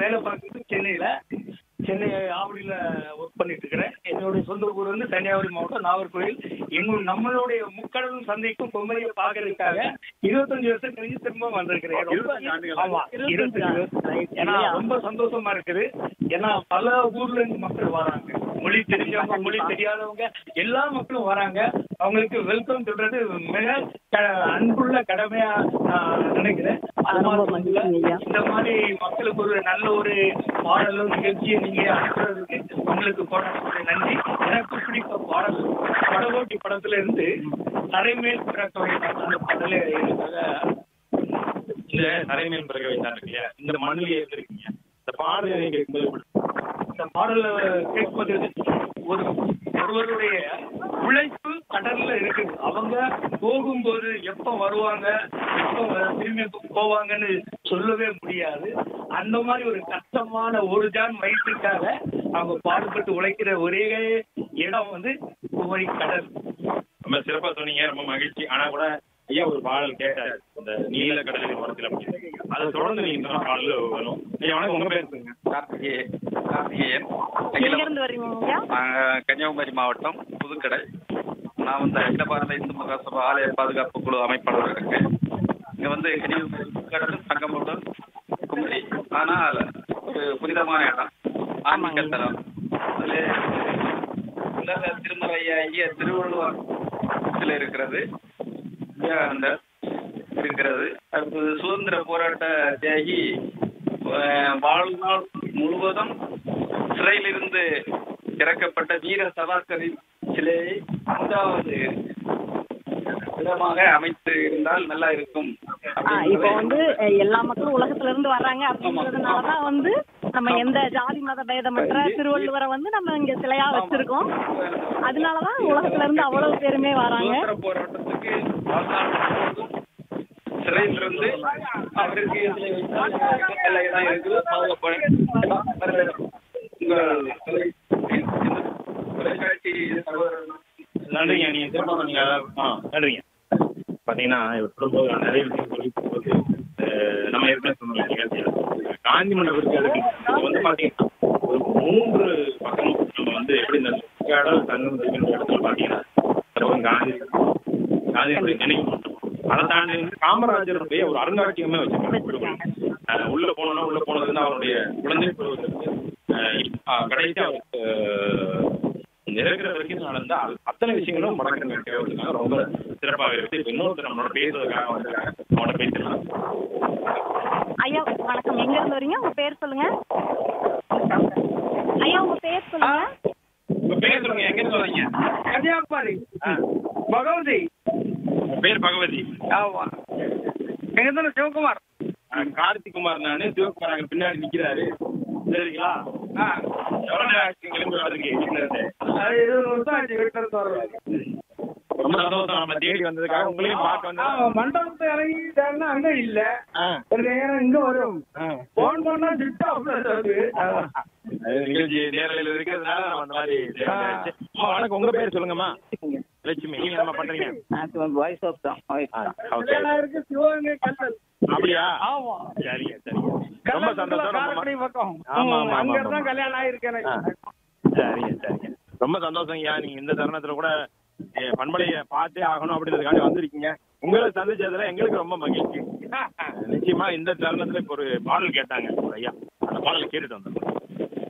வேலை பார்க்குறது சென்னையில சென்னை ஆவடியில ஒர்க் பண்ணிட்டு இருக்கிறேன் என்னுடைய சொந்த ஊர் வந்து கன்னியாகுமரி மாவட்டம் நாகர்கோவில் எங்க நம்மளுடைய முக்கடலும் சந்தைக்கும் பொம்மரியை பார்க்கறதுக்காக இருபத்தஞ்சு வருஷம் கழிஞ்சு திரும்ப வந்திருக்கிறேன் ரொம்ப- இருபத்தஞ்சு ஆண்டுகள். ஆமா இருபத்தஞ்சு வருஷம் ஏன்னா ரொம்ப சந்தோஷமா இருக்குது ஏன்னா பல ஊர்ல இருந்து மக்கள் வராங்க மொழி தெரிஞ்சவங்க மொழி தெரியாதவங்க எல்லா மக்களும் வராங்க அவங்களுக்கு வெல்கம் சொல்றது மிக க- அன்புள்ள கடமையா நான் நினைக்கிறேன் அது மாதிரி இல்ல, இந்த மாதிரி மக்களுக்கு ஒரு நல்ல ஒரு பாடலும் நிகழ்ச்சியை நீங்க அனுப்புறதுக்கு உங்களுக்கு போடக்கூடிய நன்றி எனக்கு பிடித்த பாடல் படகோட்டி படத்துல இருந்து தரைமேல் பிறக்க அந்த பாடலே எனக்காக இந்த தரைமேல் பிறகு வைத்தார் இல்லையா இந்த மண்ணிலே இருந்திருக்கீங்க இந்த பாடலை நீங்க கேட்கும்போது எப்படி? இந்த பாடல கேட்பது ஒரு ஒருவருடைய உழைப்பு கடல்ல இருக்குது அவங்க போகும்போது எப்ப வருவாங்க எப்ப வ- திரும்பி போவாங்கன்னு சொல்லவே முடியாது அந்த மாதிரி ஒரு கஷ்டமான ஒரு ஜான் வயிற்றுக்காக அவங்க பாடுபட்டு உழைக்கிற ஒரே இடம் வந்து குமரி கடல் ரொம்ப சிறப்பா சொன்னீங்க ரொம்ப மகிழ்ச்சி ஆனா கூட ஐயா ஒரு பாடல் கேட்டாரு இந்த நீல கடலின் ஓரத்தில் அப்படின்னு அதை தொடர்ந்து நீங்க சொன்ன பாடல் வரும் ஐயா வணக்கம் உங்க பேர் சொல்லுங்க கார்த்திகே கார்த்திகேயன் எங்க இருந்து வரீங்க ஐயா நாங்கள் கன்னியாகுமரி மாவட்டம் புதுக்கடை நான் வந்து அகில பாரத இந்து மகாசபா ஆலய பாதுகாப்பு குழு அமைப்பாளர் இருக்கேன் இங்கே வந்து கன்னியாகுமரி புதுக்கடல் சங்கமூட்டம் குமரி ஆனால் ஒரு புனிதமான இடம் ஆன்மீக தலம் அதில் உலக திருமலையாகிய திருவள்ளுவர் இதில் இருக்கிறது விவேகானந்தர் இருக்கிறது அடுத்தது சுதந்திர போராட்ட தியாகி அஹ், வாழ்நாள் முழுவதும் சிறையிலிருந்து இறக்கப்பட்ட வீர சவார்கரின் சிலையை அஞ்சாவது இடமாக அமைத்து இருந்தால் நல்லா இருக்கும் ஆ, இப்போ வந்து அஹ், எல்லா மக்களும் உலகத்துல இருந்து வர்றாங்க அப்படிங்கறதுனாலதான் வந்து நம்ம எந்த ஜாதி மத பேதமற்ற திருவள்ளுவரை வந்து நம்ம இங்க சிலையா வச்சிருக்கோம் அதனாலதான் உலகத்துல இருந்து அவ்வளவு பேருமே வராங்க சுதந்திர போராட்டத்துக்கு வாழ்நாள் முழுவதும் சிறையிலிருந்து அவருக்கு சிலை வைத்தால் நல்ல இடம் இருக்குது பாதுகாப்பு உங்கள் தொலைக்காட்சி சகோதரர்கள் நன்றிங்க நீங்க சிறப்பா சொன்னீங்க அதாவது, ஆ நன்றிங்க பாத்தீங்கன்னா இவர் சொல்லும்போது நான் நிறைய விஷயம் சொல்லி போகும்போது அஹ், நம்ம ஏற்கனவே சொன்னோம் நிகழ்ச்சியில காந்தி மண்டபம் இருக்கிறதுக்கு இது வந்து பாத்தீங்கன்னா ஒரு மூன்று பக்கமும் நம்ம வந்து எப்படி இந்த கடல் தங்கம் இருக்கிற இடத்துல பாத்தீங்கன்னா அப்புறம் காந்தி காந்தியினுடைய நினைவு மண்டபம். அதை தாண்டி வந்து காமராஜருடைய ஒரு அருங்காட்சியகமே வச்சிருக்காங்க அஹ், உள்ள போனோம்னா உள்ள போனது வந்து அவருடைய குழந்தை பருவத்திலிருந்து அஹ், இப்ப- அஹ், கடைசி அவருக்கு அஹ், இருக்கிற வரைக்கும் நடந்த அ- அத்தனை விஷயங்களும் வடக்கு கேட்கறதுக்காக ரொம்ப சிறப்பாக இருக்கு இப்ப இன்னொருத்தர் நம்மளோட பேசுறதுக்காக வந்திருக்காங்க அவனோட பேசலாம் ஐயா வணக்கம் எங்க இருந்து வரீங்க உங்க பேர் சொல்லுங்க ஐயா உங்க பேர் சொல்லுங்க உங்க பேர் சொல்லுங்க எங்க இருந்து வரீங்க கன்னியாகுமரி பகவதி உங்க பேர் பகவதி ஆமா எங்க இருந்தாலும் சிவகுமார் அஹ், கார்த்திக் குமார் நானு சிவகுமார் அங்க பின்னாடி நிக்கிறாரு சரிங்களா ஆ எவ்வளவு நேரம் ஆச்சு கிளம்பி வரதுக்கு வீட்டுல இருந்து அது இருபது வருஷம் ஆச்சு வீட்டுல இருந்து வர்றது ரொம்ப சந்தோஷம் நம்ம தேடி வந்ததுக்காக உங்களையும் பார்க்க ஆ, வந்தோம் மண்டபத்தை இறங்கிட்டாங்கன்னா அங்க இல்ல ஆ. ஒரு நேரம் இங்க வரும் ஆ. போன் பண்ணா சுவிட்ச் ஆஃப்ல இருக்கு அது நிகழ்ச்சி நேரலையில் இருக்கிறதுனால நம்ம அந்த மாதிரி தெரிஞ்சாச்சு. அம்மா, வணக்கம் உங்க பேர் சொல்லுங்கம்மா லட்சுமி நீங்க என்ன பண்றீங்க வாய்ஸ் ஆஃப் தான் ஆ, ஓகே கல்யாணம் இருக்கு சிவகங்கை கல்லல் அப்படியா ஆமா சரிங்க சரிங்க ரொம்ப சந்தோஷம் ரொம்ப காரக்குடி பக்கம் ஆமா, ஆமா, அங்க ஆமா, இருந்தா ஆமா. கல்யாணம் ஆயிருக்கு எனக்கு ஆ. சரிங்க சரிங்க ரொம்ப சந்தோஷம் ஐயா நீங்க இந்த தருணத்துல கூட என் பண்பலைய பார்த்தே ஆகணும் அப்படின்றதுக்காண்டி வந்திருக்கீங்க உங்களை சந்திச்சதுல எங்களுக்கு ரொம்ப மகிழ்ச்சி நிச்சயமா இந்த தருணத்துல இப்ப ஒரு பாடல் கேட்டாங்க ஒரு ஐயா அந்த பாடல் கேட்டுட்டு வந்தோம்